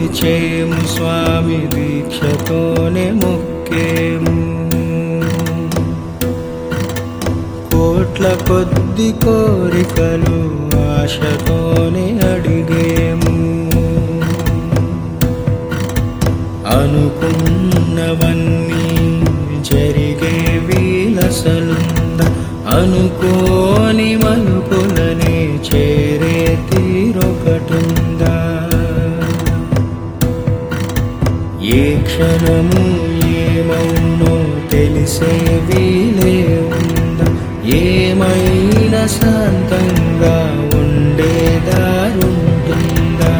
కొలిచేము స్వామి దీక్షతోనే మొక్కేము కోట్ల కొద్ది కోరికలు ఆశతోనే అడిగేము అనుకున్నవన్నీ జరిగే వీలసలుంద అనుకోని మలుపులనే చేరే తీరొకటుందా ఏ క్షణము ఏమవునో తెలిసే వీలే ఉందా ఏమైనా శాంతంగా ఉండేదారుంటుందా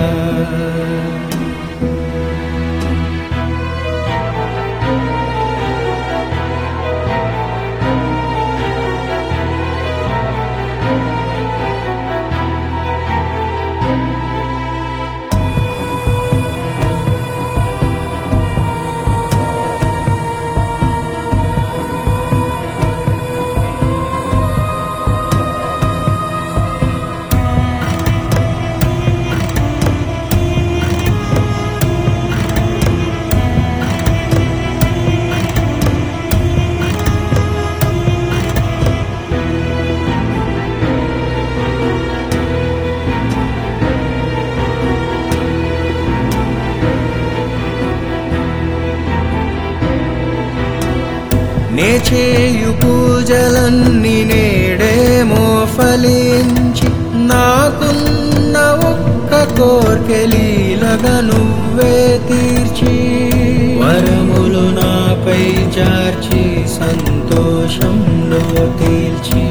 నే చేయు పూజలన్నీ నేడేమో ఫలించి నాకున్న ఒక్క కోర్కెలీలగా నువ్వే తీర్చి వరములు నాపై చార్చి సంతోషంలో తీర్చి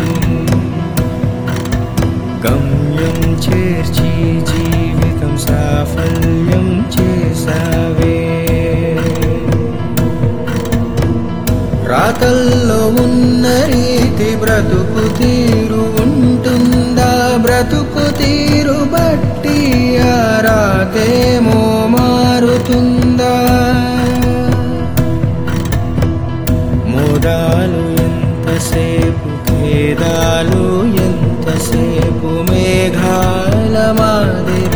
గమ్యం చేర్చి జీవితం సాఫల్యం చేసావే రాతల్లో ఉన్న రీతి బ్రతుకు తీరు ఉంటుందా బ్రతుకు తీరు బట్టి ఆ రాతేమో మారుతుందా మోదాలు ఎంతసేపు ఖేదాలు ఎంతసేపు మేఘాల మాదిరి